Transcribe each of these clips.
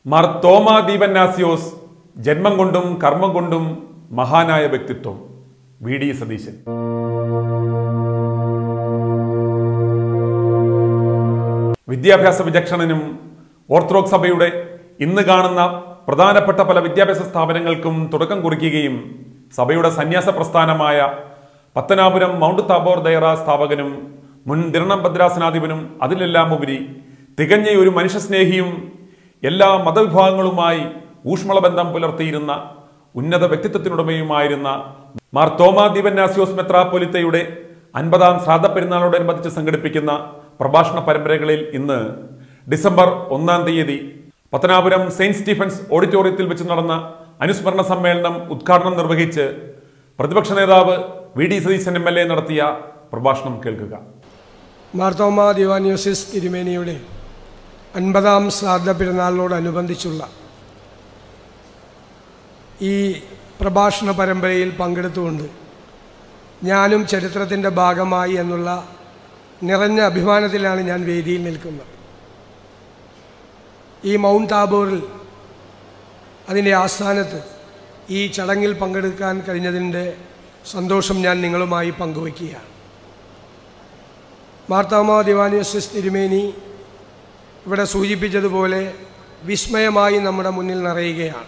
മാർ തോമ ദീപന്നാസിയോസ് ജന്മം കൊണ്ടും കർമ്മം കൊണ്ടും മഹാനായ വ്യക്തിത്വം വി ഡി സതീശൻ വിദ്യാഭ്യാസ വിചക്ഷണനും ഓർത്തഡോക്സ് സഭയുടെ ഇന്ന് കാണുന്ന പ്രധാനപ്പെട്ട പല വിദ്യാഭ്യാസ സ്ഥാപനങ്ങൾക്കും തുടക്കം കുറിക്കുകയും സഭയുടെ സന്യാസ പ്രസ്ഥാനമായ പത്തനാപുരം മൗണ്ട് താബോർ ദയറ സ്ഥാപകനും മുൻ ദിരണം ഭദ്രാസനാധിപനും അതിലെല്ലാം ഉപരി തികഞ്ഞ ഒരു മനുഷ്യസ്നേഹിയും എല്ലാ മതവിഭാഗങ്ങളുമായി ഊഷ്മള ബന്ധം പുലർത്തിയിരുന്ന ഉന്നത വ്യക്തിത്വത്തിനുടമയുമായിരുന്ന മാർ തോമാ ദീപന്നാസിയോസ് മെത്രാപ്പൊലിത്തയുടെ അൻപതാം ശ്രാദ്ധ പെരുന്നാളോടനുബന്ധിച്ച് സംഘടിപ്പിക്കുന്ന പ്രഭാഷണ പരമ്പരകളിൽ ഇന്ന് ഡിസംബർ ഒന്നാം തീയതി പത്തനാപുരം സെയിന്റ് സ്റ്റീഫൻസ് ഓഡിറ്റോറിയത്തിൽ വെച്ച് നടന്ന അനുസ്മരണ സമ്മേളനം ഉദ്ഘാടനം നിർവഹിച്ച് പ്രതിപക്ഷ നേതാവ് V D Satheesan M L A നടത്തിയ പ്രഭാഷണം കേൾക്കുക മാർത്തോമ ദിവാന്യോസിസ് തിരുമേനിയുടെ അൻപതാം ശ്രാദ്ധ പെരുന്നാളിനോടനുബന്ധിച്ചുള്ള ഈ പ്രഭാഷണ പരമ്പരയിൽ പങ്കെടുത്തുകൊണ്ട് ഞാനും ചരിത്രത്തിൻ്റെ ഭാഗമായി എന്നുള്ള നിറഞ്ഞ അഭിമാനത്തിലാണ് ഞാൻ വേദിയിൽ നിൽക്കുന്നത് ഈ മൗണ്ട് താബോറിൽ അതിൻ്റെ ആസ്ഥാനത്ത് ഈ ചടങ്ങിൽ പങ്കെടുക്കാൻ കഴിഞ്ഞതിൻ്റെ സന്തോഷം ഞാൻ നിങ്ങളുമായി പങ്കുവയ്ക്കുകയാണ് മാർത്താമ ദിവാനിയോസിസ് തിരുമേനി ഇവിടെ സൂചിപ്പിച്ചതുപോലെ വിസ്മയമായി നമ്മുടെ മുന്നിൽ നിറയുകയാണ്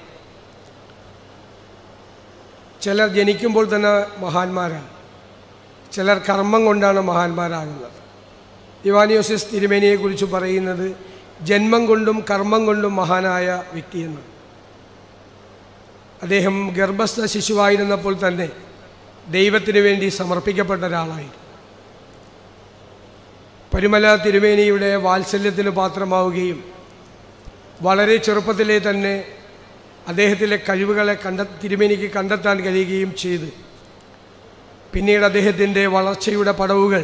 ചിലർ ജനിക്കുമ്പോൾ തന്നെ മഹാന്മാരാണ് ചിലർ കർമ്മം കൊണ്ടാണ് മഹാന്മാരാകുന്നത് ദിവാനിയോസിസ് തിരുമേനിയെക്കുറിച്ച് പറയുന്നത് ജന്മം കൊണ്ടും കർമ്മം കൊണ്ടും മഹാനായ വ്യക്തിയെന്ന് അദ്ദേഹം ഗർഭസ്ഥ ശിശുവായിരുന്നപ്പോൾ തന്നെ ദൈവത്തിന് വേണ്ടി സമർപ്പിക്കപ്പെട്ട ഒരാളായിരുന്നു പരുമല തിരുമേനിയുടെ വാത്സല്യത്തിന് പാത്രമാവുകയും വളരെ ചെറുപ്പത്തിലെ തന്നെ അദ്ദേഹത്തിലെ കഴിവുകളെ കണ്ട തിരുമേനിക്ക് കണ്ടെത്താൻ കഴിയുകയും ചെയ്ത് പിന്നീട് അദ്ദേഹത്തിൻ്റെ വളർച്ചയുടെ പടവുകൾ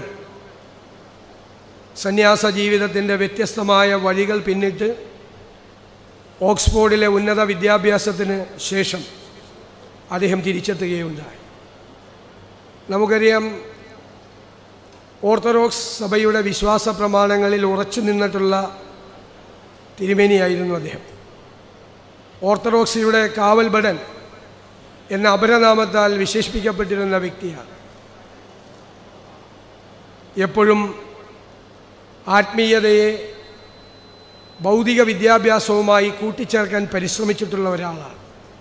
സന്യാസ ജീവിതത്തിൻ്റെ വ്യത്യസ്തമായ വഴികൾ പിന്നിട്ട് ഓക്സ്ഫോർഡിലെ ഉന്നത വിദ്യാഭ്യാസത്തിന് ശേഷം അദ്ദേഹം തിരിച്ചെത്തുകയുണ്ടായി നമുക്കറിയാം ഓർത്തഡോക്സ് സഭയുടെ വിശ്വാസ പ്രമാണങ്ങളിൽ ഉറച്ചു നിന്നിട്ടുള്ള തിരുമേനിയായിരുന്നു അദ്ദേഹം ഓർത്തഡോക്സിയുടെ കാവൽഭടൻ എന്ന അപരനാമത്താൽ വിശേഷിപ്പിക്കപ്പെട്ടിരുന്ന വ്യക്തിയാണ് എപ്പോഴും ആത്മീയതയെ ഭൗതിക വിദ്യാഭ്യാസവുമായി കൂട്ടിച്ചേർക്കാൻ പരിശ്രമിച്ചിട്ടുള്ള ഒരാളാണ്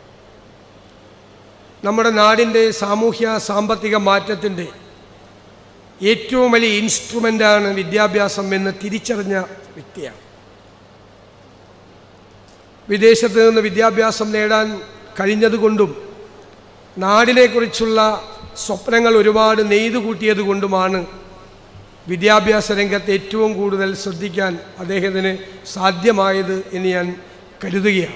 നമ്മുടെ നാടിൻ്റെ സാമൂഹ്യ സാമ്പത്തിക മാറ്റത്തിൻ്റെ ഏറ്റവും വലിയ ഇൻസ്ട്രുമെൻ്റാണ് വിദ്യാഭ്യാസം എന്ന് തിരിച്ചറിഞ്ഞ വ്യക്തിയാണ് വിദേശത്ത് നിന്ന് വിദ്യാഭ്യാസം നേടാൻ കഴിഞ്ഞതുകൊണ്ടും നാടിനെക്കുറിച്ചുള്ള സ്വപ്നങ്ങൾ ഒരുപാട് നെയ്തു കൂട്ടിയത് കൊണ്ടുമാണ് വിദ്യാഭ്യാസ രംഗത്ത് ഏറ്റവും കൂടുതൽ ശ്രദ്ധിക്കാൻ അദ്ദേഹത്തിന് സാധ്യമായത് എന്ന് ഞാൻ കരുതുകയാണ്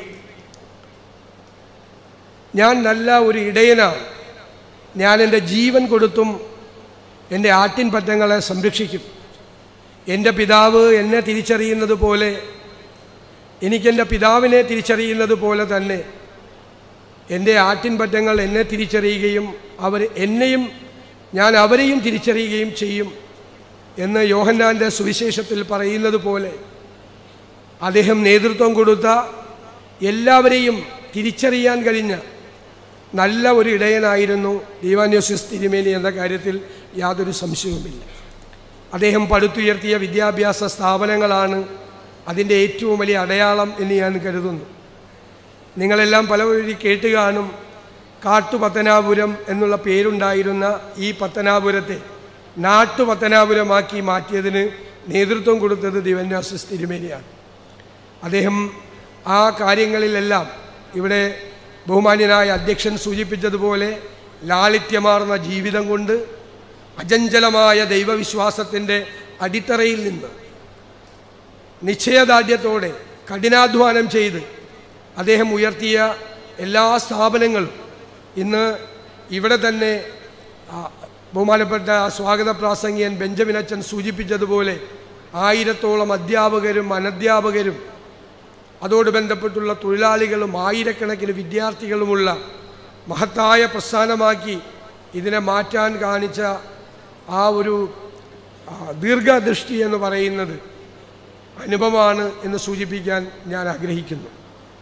ഞാൻ നല്ല ഒരു ഇടയനാണ് ഞാൻ എൻ്റെ ജീവൻ കൊടുത്തും എൻ്റെ ആട്ടിൻ പറ്റങ്ങളെ സംരക്ഷിക്കും എൻ്റെ പിതാവ് എന്നെ തിരിച്ചറിയുന്നത് പോലെ എനിക്കെൻ്റെ പിതാവിനെ തിരിച്ചറിയുന്നത് പോലെ തന്നെ എൻ്റെ ആട്ടിൻ പറ്റങ്ങൾ എന്നെ തിരിച്ചറിയുകയും അവർ എന്നെയും ഞാൻ അവരെയും തിരിച്ചറിയുകയും ചെയ്യും എന്ന് യോഹന്നാൻ്റെ സുവിശേഷത്തിൽ പറയുന്നത് പോലെ അദ്ദേഹം നേതൃത്വം കൊടുത്ത എല്ലാവരെയും തിരിച്ചറിയാൻ കഴിഞ്ഞ നല്ല ഒരു ഇടയനായിരുന്നു ദീവാന്യോസിസ് തിരുമേനി എന്ന കാര്യത്തിൽ യാതൊരു സംശയവുമില്ല അദ്ദേഹം പടുത്തുയർത്തിയ വിദ്യാഭ്യാസ സ്ഥാപനങ്ങളാണ് അതിൻ്റെ ഏറ്റവും വലിയ അടയാളം എന്ന് ഞാൻ കരുതുന്നു നിങ്ങളെല്ലാം പലവഴി കേട്ട് കാണും കാട്ടുപത്തനാപുരം എന്നുള്ള പേരുണ്ടായിരുന്ന ഈ പത്തനാപുരത്തെ നാട്ടുപത്തനാപുരമാക്കി മാറ്റിയതിന് നേതൃത്വം കൊടുത്തത് ദിവന്യാസസ് തിരുമേനിയാണ് അദ്ദേഹം ആ കാര്യങ്ങളിലെല്ലാം ഇവിടെ ബഹുമാന്യനായ അധ്യക്ഷൻ സൂചിപ്പിച്ചതുപോലെ ലാളിത്യമാർന്ന ജീവിതം കൊണ്ട് അജഞ്ചലമായ ദൈവവിശ്വാസത്തിൻ്റെ അടിത്തറയിൽ നിന്ന് നിശ്ചയദാർഢ്യത്തോടെ കഠിനാധ്വാനം ചെയ്ത് അദ്ദേഹം ഉയർത്തിയ എല്ലാ സ്ഥാപനങ്ങളും ഇന്ന് ഇവിടെ തന്നെ ആ, ബഹുമാനപ്പെട്ട സ്വാഗത പ്രാസംഗികൻ ബെഞ്ചമിൻ അച്ഛൻ സൂചിപ്പിച്ചതുപോലെ ആയിരത്തോളം അധ്യാപകരും അനധ്യാപകരും അതോട് ബന്ധപ്പെട്ടുള്ള തൊഴിലാളികളും ആയിരക്കണക്കിന് വിദ്യാർത്ഥികളുമുള്ള മഹത്തായ പ്രസ്ഥാനമാക്കി ഇതിനെ മാറ്റാൻ കാണിച്ച ആ ഒരു ആ, ദീർഘദൃഷ്ടി എന്ന് പറയുന്നത് അനുപമാണ് എന്ന് സൂചിപ്പിക്കാൻ ഞാൻ ആഗ്രഹിക്കുന്നു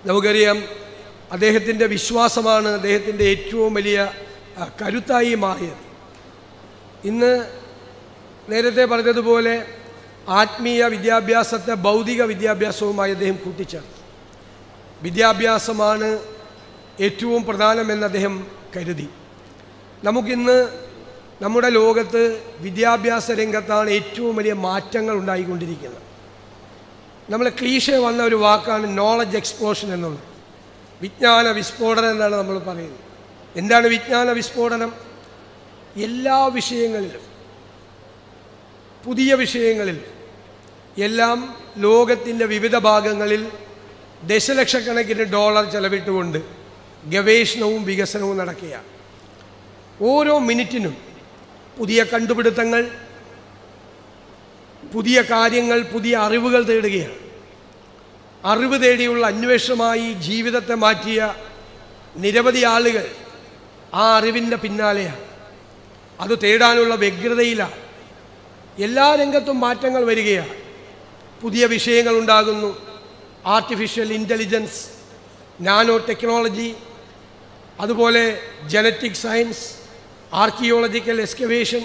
നമുക്കറിയാം അദ്ദേഹത്തിൻ്റെ വിശ്വാസമാണ് അദ്ദേഹത്തിൻ്റെ ഏറ്റവും വലിയ ആ, കരുത്തായി മാറിയത് ഇന്ന് നേരത്തെ പറഞ്ഞതുപോലെ ആത്മീയ വിദ്യാഭ്യാസത്തെ ഭൗതിക വിദ്യാഭ്യാസവുമായി അദ്ദേഹം കൂട്ടിച്ചേർത്തു വിദ്യാഭ്യാസമാണ് ഏറ്റവും പ്രധാനമെന്ന് അദ്ദേഹം കരുതി നമുക്കിന്ന് നമ്മുടെ ലോകത്ത് വിദ്യാഭ്യാസ രംഗത്താണ് ഏറ്റവും വലിയ മാറ്റങ്ങൾ ഉണ്ടായിക്കൊണ്ടിരിക്കുന്നത് നമ്മൾ ക്ലീശ വന്ന ഒരു വാക്കാണ് നോളജ് എക്സ്പ്ലോഷൻ എന്നുള്ളത് വിജ്ഞാന വിസ്ഫോടനം എന്നാണ് നമ്മൾ പറയുന്നത് എന്താണ് വിജ്ഞാന വിസ്ഫോടനം എല്ലാ വിഷയങ്ങളിലും പുതിയ വിഷയങ്ങളിൽ എല്ലാം ലോകത്തിൻ്റെ വിവിധ ഭാഗങ്ങളിൽ ദശലക്ഷക്കണക്കിന് ഡോളർ ചെലവിട്ടുകൊണ്ട് ഗവേഷണവും വികസനവും നടക്കുകയാണ് ഓരോ മിനിറ്റിനും പുതിയ കണ്ടുപിടുത്തങ്ങൾ പുതിയ കാര്യങ്ങൾ പുതിയ അറിവുകൾ തേടുകയാണ് അറിവ് തേടിയുള്ള അന്വേഷണമായി ജീവിതത്തെ മാറ്റിയ നിരവധി ആളുകൾ ആ അറിവിൻ്റെ പിന്നാലെയാണ് അത് തേടാനുള്ള വ്യഗ്രതയിലാണ് എല്ലാ രംഗത്തും മാറ്റങ്ങൾ വരികയാണ് പുതിയ വിഷയങ്ങൾ ഉണ്ടാകുന്നു ആർട്ടിഫിഷ്യൽ ഇൻ്റലിജൻസ് നാനോ ടെക്നോളജി അതുപോലെ ജനറ്റിക് സയൻസ് ആർക്കിയോളജിക്കൽ എക്സ്കവേഷൻ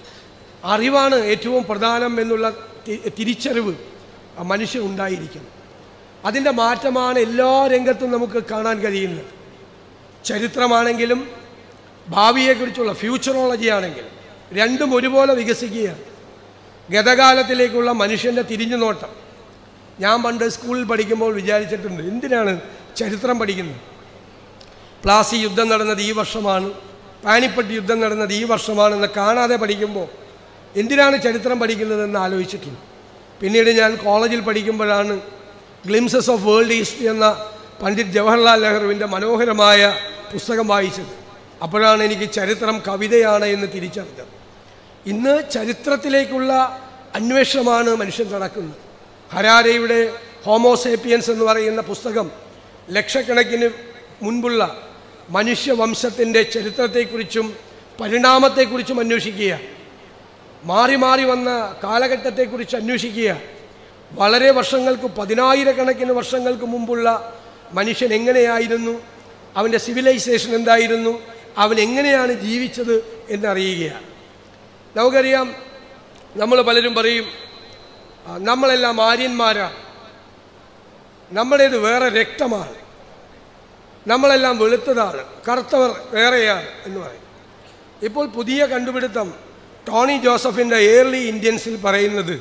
അറിവാണ് ഏറ്റവും പ്രധാനം എന്നുള്ള തി- തിരിച്ചറിവ് ആ മനുഷ്യൻ ഉണ്ടായിരിക്കും അതിൻ്റെ മാറ്റമാണ് എല്ലാ രംഗത്തും നമുക്ക് കാണാൻ കഴിയുന്നത് ചരിത്രമാണെങ്കിലും ഭാവിയെക്കുറിച്ചുള്ള ഫ്യൂച്ചറോളജി ആണെങ്കിലും രണ്ടും ഒരുപോലെ വികസിക്കുകയാണ് ഗതകാലത്തിലേക്കുള്ള മനുഷ്യൻ്റെ തിരിഞ്ഞുനോട്ടം ഞാൻ പണ്ട് സ്കൂളിൽ പഠിക്കുമ്പോൾ വിചാരിച്ചിട്ടുണ്ട് എന്തിനാണ് ചരിത്രം പഠിക്കുന്നത് പ്ലാസി യുദ്ധം നടന്നത് ഈ വർഷമാണ് പാനിപ്പട്ട് യുദ്ധം നടന്നത് ഈ വർഷമാണെന്ന് കാണാതെ പഠിക്കുമ്പോൾ എന്തിനാണ് ചരിത്രം പഠിക്കുന്നതെന്ന് ആലോചിച്ചിട്ടുണ്ട് പിന്നീട് ഞാൻ കോളേജിൽ പഠിക്കുമ്പോഴാണ് ഗ്ലിംസസ് ഓഫ് വേൾഡ് ഹിസ്റ്ററി എന്ന പണ്ഡിറ്റ് ജവഹർലാൽ നെഹ്റുവിൻ്റെ മനോഹരമായ പുസ്തകം വായിച്ചത് അപ്പോഴാണ് എനിക്ക് ചരിത്രം കവിതയാണ് എന്ന് തിരിച്ചറിഞ്ഞത് ഇന്ന് ചരിത്രത്തിലേക്കുള്ള അന്വേഷണമാണ് മനുഷ്യൻ നടക്കുന്നത് ഹരാരയുടെ ഹോമോസേപ്പിയൻസ് എന്ന് പറയുന്ന പുസ്തകം ലക്ഷക്കണക്കിന് മുൻപുള്ള മനുഷ്യവംശത്തിൻ്റെ ചരിത്രത്തെക്കുറിച്ചും പരിണാമത്തെക്കുറിച്ചും അന്വേഷിക്കുക മാറി മാറി വന്ന കാലഘട്ടത്തെക്കുറിച്ച് അന്വേഷിക്കുക വളരെ വർഷങ്ങൾക്ക് പതിനായിരക്കണക്കിന് വർഷങ്ങൾക്ക് മുമ്പുള്ള മനുഷ്യൻ എങ്ങനെയായിരുന്നു അവൻ്റെ സിവിലൈസേഷൻ എന്തായിരുന്നു അവൻ എങ്ങനെയാണ് ജീവിച്ചത് എന്നറിയുകയാണ് നമുക്കറിയാം നമ്മൾ പലരും പറയും "ആ, നമ്മളെല്ലാം ആര്യന്മാരാണ് നമ്മുടേത് വേറെ രക്തമാണ് നമ്മളെല്ലാം വെളുത്തതാണ് കറുത്തവർ വേറെയാണ് എന്ന് പറയും ഇപ്പോൾ പുതിയ കണ്ടുപിടുത്തം ടോണി ജോസഫിൻ്റെ ഏർലി ഇന്ത്യൻസിൽ പറയുന്നത്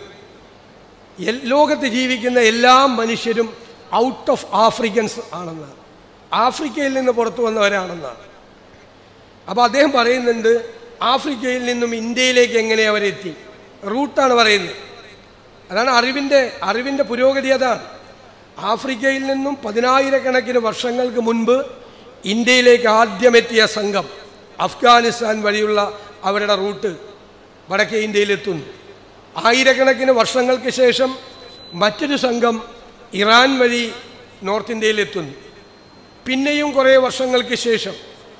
എൽ- ലോകത്ത് ജീവിക്കുന്ന എല്ലാ മനുഷ്യരും ഔട്ട് ഓഫ് ആഫ്രിക്കൻസ് ആണെന്നാണ് ആഫ്രിക്കയിൽ നിന്ന് പുറത്തു വന്നവരാണെന്നാണ് അപ്പോൾ അദ്ദേഹം പറയുന്നുണ്ട് ആഫ്രിക്കയിൽ നിന്നും ഇന്ത്യയിലേക്ക് എങ്ങനെ അവരെത്തി റൂട്ടാണ് പറയുന്നത് അതാണ് അറിവിൻ്റെ അറിവിൻ്റെ പുരോഗതി അതാണ് ആഫ്രിക്കയിൽ നിന്നും പതിനായിരക്കണക്കിന് വർഷങ്ങൾക്ക് മുൻപ് ഇന്ത്യയിലേക്ക് ആദ്യമെത്തിയ സംഘം അഫ്ഗാനിസ്ഥാൻ വഴിയുള്ള അവരുടെ റൂട്ട് വടക്കേ ഇന്ത്യയിലെത്തുന്നു ആയിരക്കണക്കിന് വർഷങ്ങൾക്ക് ശേഷം മറ്റൊരു സംഘം ഇറാൻ വഴി നോർത്ത് ഇന്ത്യയിലെത്തുന്നു പിന്നെയും കുറേ വർഷങ്ങൾക്ക് ശേഷം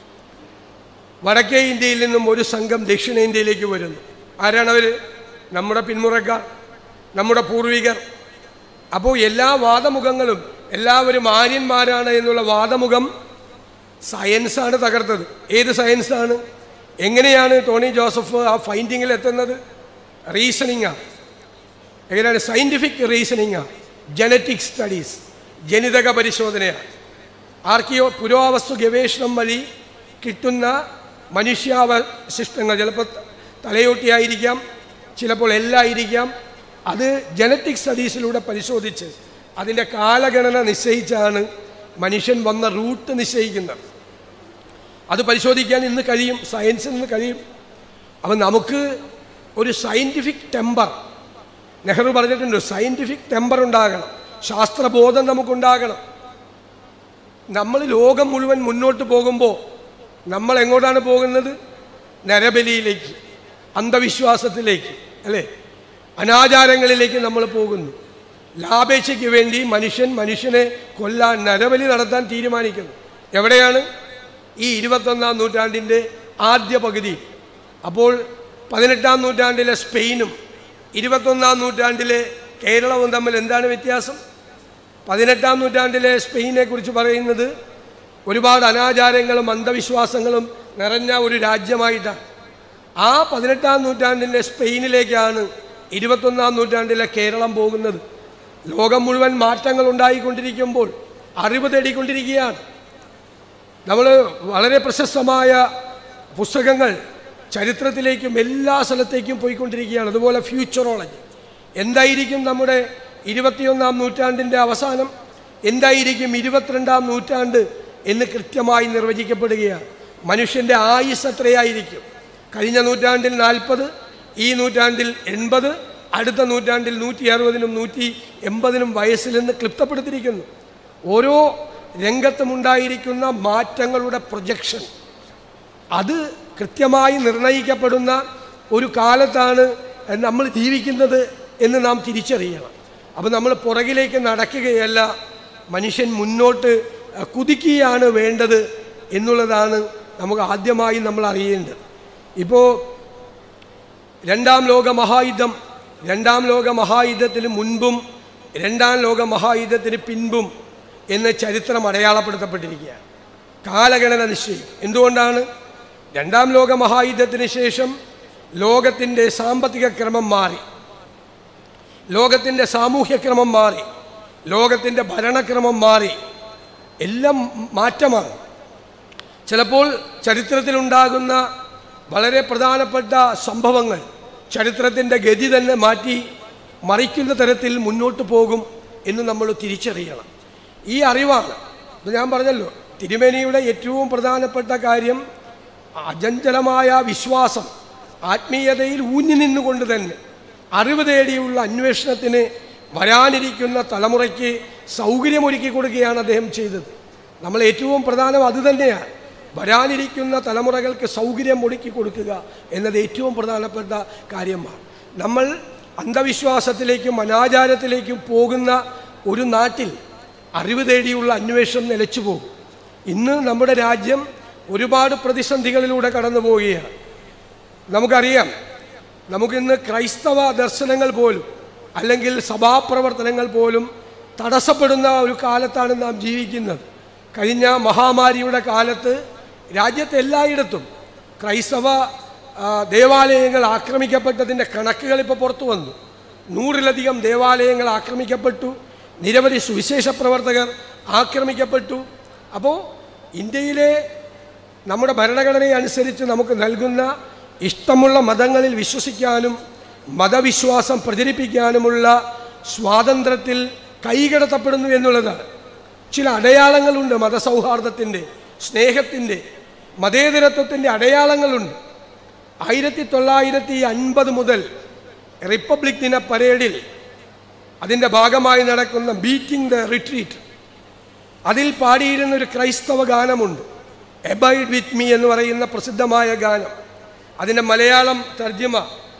വടക്കേ ഇന്ത്യയിൽ നിന്നും ഒരു സംഘം ദക്ഷിണേന്ത്യയിലേക്ക് വരുന്നു ആരാണവർ നമ്മുടെ പിന്മുറക്കാർ നമ്മുടെ പൂർവികർ അപ്പോൾ എല്ലാ വാദമുഖങ്ങളും എല്ലാവരും ആര്യന്മാരാണ് എന്നുള്ള വാദമുഖം സയൻസാണ് തകർത്തത് ഏത് സയൻസാണ് എങ്ങനെയാണ് ടോണി ജോസഫ് ആ ഫൈൻഡിങ്ങിൽ എത്തുന്നത് റീസണിങ്ങാണ് എങ്ങനെയാണ് സയൻറ്റിഫിക് റീസണിങ്ങാണ് ജനറ്റിക് സ്റ്റഡീസ് ജനിതക പരിശോധനയാണ് ആർക്കിയോ പുരാവസ്തു ഗവേഷണം വഴി കിട്ടുന്ന മനുഷ്യാവശിഷ്ടങ്ങൾ ചിലപ്പോൾ തലയോട്ടിയായിരിക്കാം ചിലപ്പോൾ എല്ലായിരിക്കാം അത് ജനറ്റിക് സ്റ്റഡീസിലൂടെ പരിശോധിച്ച് അതിൻ്റെ കാലഗണന നിശ്ചയിച്ചാണ് മനുഷ്യൻ വന്ന റൂട്ട് നിശ്ചയിക്കുന്നത് അത് പരിശോധിക്കാൻ ഇന്ന് കഴിയും സയൻസിൽ നിന്ന് കഴിയും അപ്പം നമുക്ക് ഒരു സയൻറ്റിഫിക് ടെമ്പർ നെഹ്റു പറഞ്ഞിട്ടുണ്ട് സയൻറ്റിഫിക് ടെമ്പർ ഉണ്ടാകണം ശാസ്ത്രബോധം നമുക്കുണ്ടാകണം നമ്മൾ ലോകം മുഴുവൻ മുന്നോട്ട് പോകുമ്പോൾ നമ്മൾ എങ്ങോട്ടാണ് പോകുന്നത് നരബലിയിലേക്ക് അന്ധവിശ്വാസത്തിലേക്ക് അല്ലേ അനാചാരങ്ങളിലേക്ക് നമ്മൾ പോകുന്നു ലാഭേച്ഛയ്ക്ക് വേണ്ടി മനുഷ്യൻ മനുഷ്യനെ കൊല്ലാൻ നരബലി നടത്താൻ തീരുമാനിക്കുന്നു എവിടെയാണ് ഈ ഇരുപത്തൊന്നാം നൂറ്റാണ്ടിൻ്റെ ആദ്യ പകുതി അപ്പോൾ പതിനെട്ടാം നൂറ്റാണ്ടിലെ സ്പെയിനും ഇരുപത്തൊന്നാം നൂറ്റാണ്ടിലെ കേരളവും തമ്മിൽ എന്താണ് വ്യത്യാസം പതിനെട്ടാം നൂറ്റാണ്ടിലെ സ്പെയിനെ കുറിച്ച് പറയുന്നത് ഒരുപാട് അനാചാരങ്ങളും അന്ധവിശ്വാസങ്ങളും നിറഞ്ഞ ഒരു രാജ്യമായിട്ടാണ് ആ പതിനെട്ടാം നൂറ്റാണ്ടിലെ സ്പെയിനിലേക്കാണ് ഇരുപത്തൊന്നാം നൂറ്റാണ്ടിലെ കേരളം പോകുന്നത് ലോകം മുഴുവൻ മാറ്റങ്ങൾ ഉണ്ടായിക്കൊണ്ടിരിക്കുമ്പോൾ അറിവ് തേടിക്കൊണ്ടിരിക്കുകയാണ് നമ്മൾ വളരെ പ്രശസ്തമായ പുസ്തകങ്ങൾ ചരിത്രത്തിലേക്കും എല്ലാ സ്ഥലത്തേക്കും പോയിക്കൊണ്ടിരിക്കുകയാണ് അതുപോലെ ഫ്യൂച്ചറോളജി എന്തായിരിക്കും നമ്മുടെ ഇരുപത്തിയൊന്നാം നൂറ്റാണ്ടിൻ്റെ അവസാനം എന്തായിരിക്കും ഇരുപത്തിരണ്ടാം നൂറ്റാണ്ട് എന്ന് കൃത്യമായി നിർവചിക്കപ്പെടുകയാണ് മനുഷ്യൻ്റെ ആയുസ് എത്രയായിരിക്കും കഴിഞ്ഞ നൂറ്റാണ്ടിൽ നാൽപ്പത് ഈ നൂറ്റാണ്ടിൽ എൺപത് അടുത്ത നൂറ്റാണ്ടിൽ നൂറ്റി അറുപതിനും നൂറ്റി എൺപതിനും വയസ്സിൽ നിന്ന് ക്ലിപ്തപ്പെടുത്തിയിരിക്കുന്നു ഓരോ രംഗത്തുമുണ്ടായിരിക്കുന്ന മാറ്റങ്ങളുടെ പ്രൊജക്ഷൻ അത് കൃത്യമായി നിർണയിക്കപ്പെടുന്ന ഒരു കാലത്താണ് നമ്മൾ ജീവിക്കുന്നത് എന്ന് നാം തിരിച്ചറിയണം അപ്പോൾ നമ്മൾ പുറകിലേക്ക് നടക്കുകയല്ല മനുഷ്യൻ മുന്നോട്ട് അഹ്, കുതിക്കുകയാണ് വേണ്ടത് എന്നുള്ളതാണ് നമുക്ക് ആദ്യമായി നമ്മൾ അറിയേണ്ടത് ഇപ്പോൾ രണ്ടാം ലോക മഹായുദ്ധം രണ്ടാം ലോക മഹായുദ്ധത്തിന് മുൻപും രണ്ടാം ലോക മഹായുദ്ധത്തിന് പിൻപും എന്ന് ചരിത്രം അടയാളപ്പെടുത്തപ്പെട്ടിരിക്കുകയാണ് കാലഗണന നിശ്ചയിക്കും എന്തുകൊണ്ടാണ് രണ്ടാം ലോക മഹായുദ്ധത്തിന് ശേഷം ലോകത്തിൻ്റെ സാമ്പത്തിക ക്രമം മാറി ലോകത്തിൻ്റെ സാമൂഹ്യക്രമം മാറി ലോകത്തിൻ്റെ ഭരണക്രമം മാറി എല്ലാം മാറ്റമാണ് ചിലപ്പോൾ ചരിത്രത്തിലുണ്ടാകുന്ന വളരെ പ്രധാനപ്പെട്ട സംഭവങ്ങൾ ചരിത്രത്തിൻ്റെ ഗതി തന്നെ മാറ്റി മറിക്കുന്ന തരത്തിൽ മുന്നോട്ട് പോകും എന്ന് നമ്മൾ തിരിച്ചറിയണം ഈ അറിവാണ് ഇത് ഞാൻ പറഞ്ഞല്ലോ തിരുമേനിയുടെ ഏറ്റവും പ്രധാനപ്പെട്ട കാര്യം അജഞ്ചലമായ വിശ്വാസം ആത്മീയതയിൽ ഊന്നി നിന്നുകൊണ്ട് തന്നെ അറിവ് തേടിയുള്ള അന്വേഷണത്തിന് വരാനിരിക്കുന്ന തലമുറയ്ക്ക് സൗകര്യമൊരുക്കി കൊടുക്കുകയാണ് അദ്ദേഹം ചെയ്തത് നമ്മൾ ഏറ്റവും പ്രധാനം അതുതന്നെയാണ് വരാനിരിക്കുന്ന തലമുറകൾക്ക് സൗകര്യം ഒരുക്കി കൊടുക്കുക എന്നത് ഏറ്റവും പ്രധാനപ്പെട്ട കാര്യമാണ് നമ്മൾ അന്ധവിശ്വാസത്തിലേക്കും അനാചാരത്തിലേക്കും പോകുന്ന ഒരു നാട്ടിൽ അറിവ് തേടിയുള്ള അന്വേഷണം നിലച്ചു പോകും ഇന്ന് നമ്മുടെ രാജ്യം ഒരുപാട് പ്രതിസന്ധികളിലൂടെ കടന്നു പോവുകയാണ് നമുക്കറിയാം നമുക്കിന്ന് ക്രൈസ്തവ ദർശനങ്ങൾ പോലും അല്ലെങ്കിൽ സഭാപ്രവർത്തനങ്ങൾ പോലും തടസ്സപ്പെടുന്ന ഒരു കാലത്താണ് നാം ജീവിക്കുന്നത് കഴിഞ്ഞ മഹാമാരിയുടെ കാലത്ത് രാജ്യത്ത് എല്ലായിടത്തും ക്രൈസ്തവ ആ, ദേവാലയങ്ങൾ ആക്രമിക്കപ്പെട്ടതിൻ്റെ കണക്കുകൾ ഇപ്പോൾ പുറത്തു വന്നു നൂറിലധികം ദേവാലയങ്ങൾ ആക്രമിക്കപ്പെട്ടു നിരവധി സുവിശേഷ പ്രവർത്തകർ ആക്രമിക്കപ്പെട്ടു അപ്പോൾ ഇന്ത്യയിലെ നമ്മുടെ ഭരണഘടനയെ അനുസരിച്ച് നമുക്ക് നൽകുന്ന ഇഷ്ടമുള്ള മതങ്ങളിൽ വിശ്വസിക്കാനും മതവിശ്വാസം പ്രചരിപ്പിക്കാനുമുള്ള സ്വാതന്ത്ര്യത്തിൽ കൈകടത്തപ്പെടുന്നു എന്നുള്ളതാണ് ചില അടയാളങ്ങളുണ്ട് മതസൗഹാർദ്ദത്തിൻ്റെ സ്നേഹത്തിൻ്റെ മതേതരത്വത്തിൻ്റെ അടയാളങ്ങളുണ്ട് ആയിരത്തി തൊള്ളായിരത്തി അൻപത് മുതൽ റിപ്പബ്ലിക് ദിന പരേഡിൽ അതിൻ്റെ ഭാഗമായി നടക്കുന്ന ബീറ്റിംഗ് ദ റിട്രീറ്റ് അതിൽ പാടിയിരുന്ന ഒരു ക്രൈസ്തവ ഗാനമുണ്ട് എബൈഡ് വിത്ത് മീ എന്ന് പറയുന്ന പ്രസിദ്ധമായ ഗാനം അതിൻ്റെ മലയാളം തർജ്ജിമ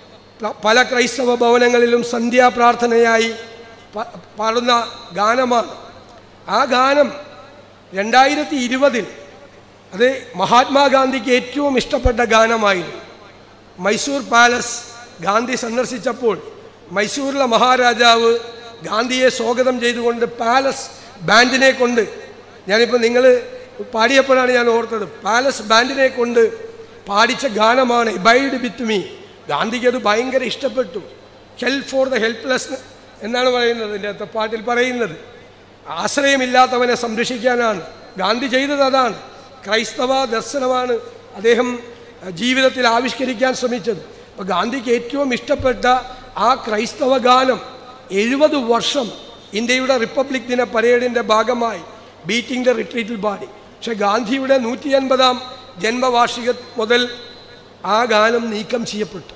പ- പല ക്രൈസ്തവ ഭവനങ്ങളിലും സന്ധ്യാപ്രാർത്ഥനയായി പ- പാടുന്ന ഗാനമാണ് ആ ഗാനം രണ്ടായിരത്തി ഇരുപതിൽ അത് മഹാത്മാഗാന്ധിക്ക് ഏറ്റവും ഇഷ്ടപ്പെട്ട ഗാനമായിരുന്നു മൈസൂർ പാലസ് ഗാന്ധി സന്ദർശിച്ചപ്പോൾ മൈസൂരിലെ മഹാരാജാവ് ഗാന്ധിയെ സ്വാഗതം ചെയ്തുകൊണ്ട് പാലസ് ബാൻഡിനെ കൊണ്ട് ഞാനിപ്പോൾ നിങ്ങൾ പാടിയപ്പോഴാണ് ഞാൻ ഓർത്തത് പാലസ് ബാൻഡിനെ കൊണ്ട് പാടിച്ച ഗാനമാണ് ബൈഡ് വിത്ത് മീ ഗാന്ധിക്ക് അത് ഭയങ്കര ഇഷ്ടപ്പെട്ടു ഹെൽപ്പ് ഫോർ ദ ഹെൽപ്ലെസ് എന്നാണ് പറയുന്നത് ഇതിൻ്റെ അകത്ത് പാട്ടിൽ പറയുന്നത് ആശ്രയമില്ലാത്തവനെ സംരക്ഷിക്കാനാണ് ഗാന്ധി ചെയ്തത് അതാണ് ക്രൈസ്തവ ദർശനമാണ് അദ്ദേഹം അഹ്, ജീവിതത്തിൽ ആവിഷ്കരിക്കാൻ ശ്രമിച്ചത് അപ്പോൾ ഗാന്ധിക്ക് ഏറ്റവും ഇഷ്ടപ്പെട്ട ആ ക്രൈസ്തവ ഗാനം എഴുപത് വർഷം ഇന്ത്യയുടെ റിപ്പബ്ലിക് ദിന പരേഡിൻ്റെ ഭാഗമായി ബീറ്റിംഗ് ദ റിട്രീറ്റിൽ പാടി പക്ഷേ ഗാന്ധിയുടെ നൂറ്റി അൻപതാം ജന്മവാർഷിക മുതൽ ആ ഗാനം നീക്കം ചെയ്യപ്പെട്ടു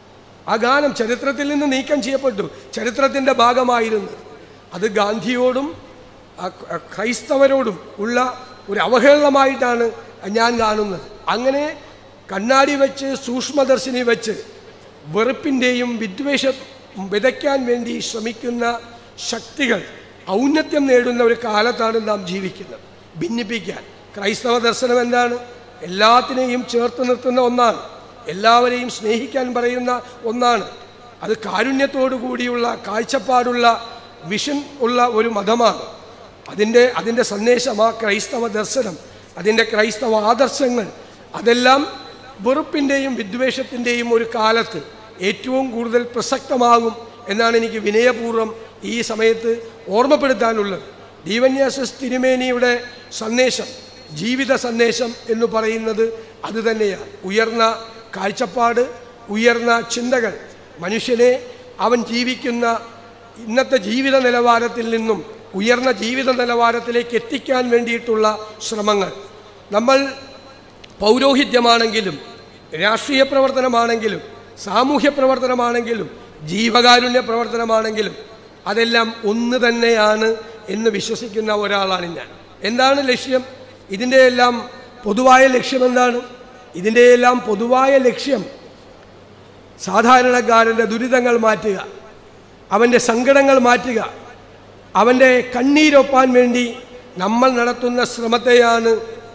ആ ഗാനം ചരിത്രത്തിൽ നിന്ന് നീക്കം ചെയ്യപ്പെട്ടു ചരിത്രത്തിൻ്റെ ഭാഗമായിരുന്നു അത് ഗാന്ധിയോടും ആ ക- ക്രൈസ്തവരോടും ഉള്ള ഒരു അവഹേളനമായിട്ടാണ് ഞാൻ കാണുന്നത് അങ്ങനെ കണ്ണാടി വെച്ച് സൂക്ഷ്മദർശിനി വെച്ച് വെറുപ്പിൻ്റെയും വിദ്വേഷം വിതയ്ക്കാൻ വേണ്ടി ശ്രമിക്കുന്ന ശക്തികൾ ഔന്നത്യം നേടുന്ന ഒരു കാലത്താണ് നാം ജീവിക്കുന്നത് ഭിന്നിപ്പിക്കാൻ ക്രൈസ്തവ ദർശനം എന്താണ് എല്ലാത്തിനെയും ചേർത്ത് നിർത്തുന്ന ഒന്നാണ് എല്ലാവരെയും സ്നേഹിക്കാൻ പറയുന്ന ഒന്നാണ് അത് കാരുണ്യത്തോടു കൂടിയുള്ള കാഴ്ചപ്പാടുള്ള വിഷൻ ഉള്ള ഒരു മതമാണ് അതിൻ്റെ അതിൻ്റെ സന്ദേശം ആ ക്രൈസ്തവ ദർശനം അതിൻ്റെ ക്രൈസ്തവ ആദർശങ്ങൾ അതെല്ലാം വെറുപ്പിൻ്റെയും വിദ്വേഷത്തിൻ്റെയും ഒരു കാലത്ത് ഏറ്റവും കൂടുതൽ പ്രസക്തമാകും എന്നാണ് എനിക്ക് വിനയപൂർവ്വം ഈ സമയത്ത് ഓർമ്മപ്പെടുത്താനുള്ളത് ദീവന്യാസ തിരുമേനിയുടെ സന്ദേശം ജീവിത സന്ദേശം എന്ന് പറയുന്നത് അതുതന്നെയാണ് ഉയർന്ന കാഴ്ചപ്പാട് ഉയർന്ന ചിന്തകൾ മനുഷ്യനെ അവൻ ജീവിക്കുന്ന ഇന്നത്തെ ജീവിത നിലവാരത്തിൽ നിന്നും ഉയർന്ന ജീവിത നിലവാരത്തിലേക്ക് എത്തിക്കാൻ വേണ്ടിയിട്ടുള്ള ശ്രമങ്ങൾ നമ്മൾ പൗരോഹിത്യമാണെങ്കിലും രാഷ്ട്രീയ പ്രവർത്തനമാണെങ്കിലും സാമൂഹ്യ പ്രവർത്തനമാണെങ്കിലും ജീവകാരുണ്യ പ്രവർത്തനമാണെങ്കിലും അതെല്ലാം ഒന്ന് തന്നെയാണ് എന്ന് വിശ്വസിക്കുന്ന ഒരാളാണ് ഞാൻ എന്താണ് ലക്ഷ്യം ഇതിൻ്റെ എല്ലാം പൊതുവായ ലക്ഷ്യം എന്താണ് ഇതിൻ്റെ എല്ലാം പൊതുവായ ലക്ഷ്യം സാധാരണക്കാരൻ്റെ ദുരിതങ്ങൾ മാറ്റുക അവൻ്റെ സങ്കടങ്ങൾ മാറ്റുക അവൻ്റെ കണ്ണീരൊപ്പാൻ വേണ്ടി നമ്മൾ നടത്തുന്ന ശ്രമത്തെയാണ്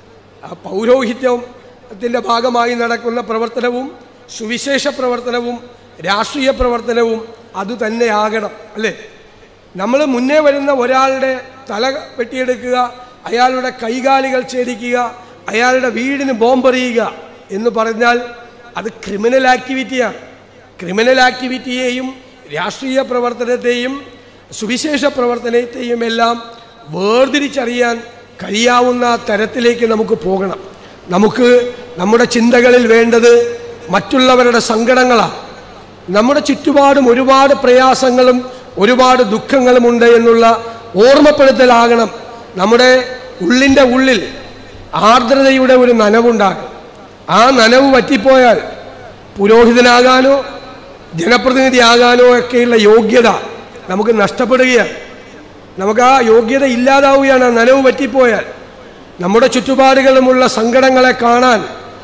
ആ പൗരോഹിത്യത്തിൻ്റെ ഭാഗമായി നടക്കുന്ന പ്രവർത്തനവും സുവിശേഷ പ്രവർത്തനവും രാഷ്ട്രീയ പ്രവർത്തനവും അതുതന്നെയാകണം അല്ലേ നമ്മൾ മുന്നേ വരുന്ന ഒരാളുടെ തല വെട്ടിയെടുക്കുക അയാളുടെ കൈകാലുകൾ ഛേദിക്കുക അയാളുടെ വീടിന് ബോംബെറിയുക എന്ന് പറഞ്ഞാൽ അത് ക്രിമിനൽ ആക്ടിവിറ്റിയാണ് ക്രിമിനൽ ആക്ടിവിറ്റിയെയും രാഷ്ട്രീയ പ്രവർത്തനത്തെയും സുവിശേഷ പ്രവർത്തനത്തെയും എല്ലാം വേർതിരിച്ചറിയാൻ കഴിയാവുന്ന തരത്തിലേക്ക് നമുക്ക് പോകണം നമുക്ക് നമ്മുടെ ചിന്തകളിൽ വേണ്ടത് മറ്റുള്ളവരുടെ സങ്കടങ്ങളാണ് നമ്മുടെ ചുറ്റുപാടും ഒരുപാട് പ്രയാസങ്ങളും ഒരുപാട് ദുഃഖങ്ങളുമുണ്ട് എന്നുള്ള ഓർമ്മപ്പെടുത്തലാകണം നമ്മുടെ ഉള്ളിൻ്റെ ഉള്ളിൽ ആർദ്രതയുടെ ഒരു നനവുണ്ടാകും ആ നനവ് പറ്റിപ്പോയാൽ പുരോഹിതനാകാനോ ജനപ്രതിനിധിയാകാനോ ഒക്കെയുള്ള യോഗ്യത നമുക്ക് നഷ്ടപ്പെടുകയാണ് നമുക്ക് ആ യോഗ്യത ഇല്ലാതാവുകയാണ് ആ നനവ് പറ്റിപ്പോയാൽ നമ്മുടെ ചുറ്റുപാടുകളുമുള്ള സങ്കടങ്ങളെ കാണാൻ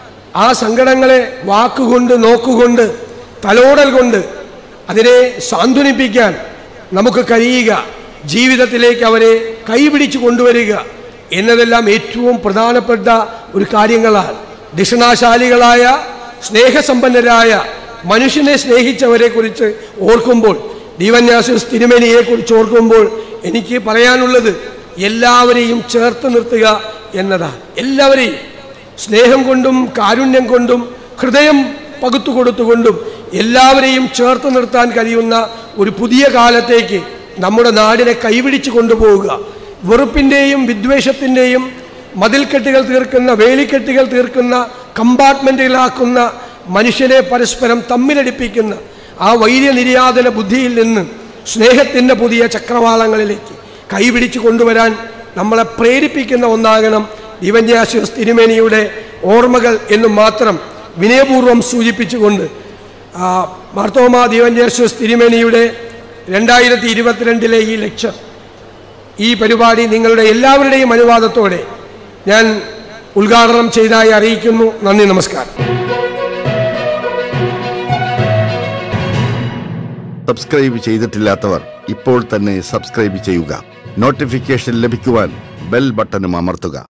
ആ സങ്കടങ്ങളെ വാക്കുകൊണ്ട് നോക്കുകൊണ്ട് തലോടൽ കൊണ്ട് അതിനെ സാന്ത്വനിപ്പിക്കാൻ നമുക്ക് കഴിയുക ജീവിതത്തിലേക്ക് അവരെ കൈപിടിച്ചു കൊണ്ടുവരിക എന്നതെല്ലാം ഏറ്റവും പ്രധാനപ്പെട്ട ഒരു കാര്യങ്ങളാണ് ദിഷണാശാലികളായ സ്നേഹസമ്പന്നരായ മനുഷ്യനെ സ്നേഹിച്ചവരെ കുറിച്ച് ഓർക്കുമ്പോൾ ദീവന്യാസസ് തിരുമേനിയെ കുറിച്ച് ഓർക്കുമ്പോൾ എനിക്ക് പറയാനുള്ളത് എല്ലാവരെയും ചേർത്ത് നിർത്തുക എന്നതാണ് എല്ലാവരെയും സ്നേഹം കൊണ്ടും കാരുണ്യം കൊണ്ടും ഹൃദയം പകുത്തു കൊടുത്തുകൊണ്ടും എല്ലാവരെയും ചേർത്ത് നിർത്താൻ കഴിയുന്ന ഒരു പുതിയ കാലത്തേക്ക് നമ്മുടെ നാടിനെ കൈപിടിച്ചു കൊണ്ടുപോവുക വെറുപ്പിൻ്റെയും വിദ്വേഷത്തിൻ്റെയും മതിൽക്കെട്ടുകൾ തീർക്കുന്ന വേലിക്കെട്ടുകൾ തീർക്കുന്ന കമ്പാർട്ട്മെൻറ്റുകളാക്കുന്ന മനുഷ്യനെ പരസ്പരം തമ്മിലടിപ്പിക്കുന്ന ആ വൈര്യനിര്യാതന ബുദ്ധിയിൽ നിന്ന് സ്നേഹത്തിൻ്റെ പുതിയ ചക്രവാളങ്ങളിലേക്ക് കൈപിടിച്ചു കൊണ്ടുവരാൻ നമ്മളെ പ്രേരിപ്പിക്കുന്ന ഒന്നാകണം ദിവന്യാശ്വസ് തിരുമേനിയുടെ ഓർമ്മകൾ എന്ന് മാത്രം വിനയപൂർവ്വം സൂചിപ്പിച്ചുകൊണ്ട് ആ, മാർത്തോമ ദിവന്യാശ്വസ് തിരുമേനിയുടെ രണ്ടായിരത്തി ഇരുപത്തിരണ്ടിലെ ഈ ലക്ഷ്യം ഈ പരിപാടി നിങ്ങളുടെ എല്ലാവരുടെയും അനുവാദത്തോടെ ഞാൻ ഉദ്ഘാടനം ചെയ്തതായി അറിയിക്കുന്നു നന്ദി നമസ്കാരം സബ്സ്ക്രൈബ് ചെയ്തിട്ടില്ലാത്തവർ ഇപ്പോൾ തന്നെ സബ്സ്ക്രൈബ് ചെയ്യുക നോട്ടിഫിക്കേഷൻ ലഭിക്കുവാൻ ബെൽ ബട്ടണും അമർത്തുക